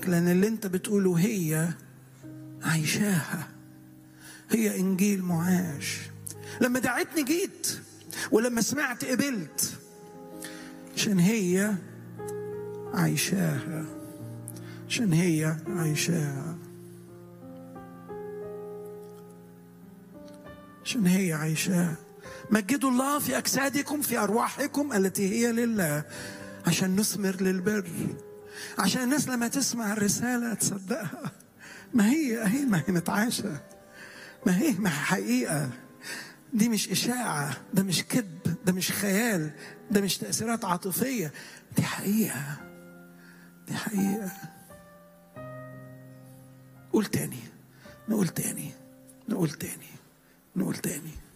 اشكرك لان اللي انت بتقوله هي عايشاها هي انجيل معاش لما دعتني جيت ولما سمعت قبلت عشان هي عايشاها عشان هي عايشاها عشان هي عايشاها مجدوا الله في أجسادكم في أرواحكم التي هي لله عشان نثمر للبر عشان الناس لما تسمع الرسالة تصدقها ما هي هي ما هي متعاشة ما هي ما هي حقيقة دي مش إشاعة ده مش كذب ده مش خيال ده مش تأثيرات عاطفية دي حقيقة دي حقيقة قول تاني نقول تاني نقول تاني نقول تاني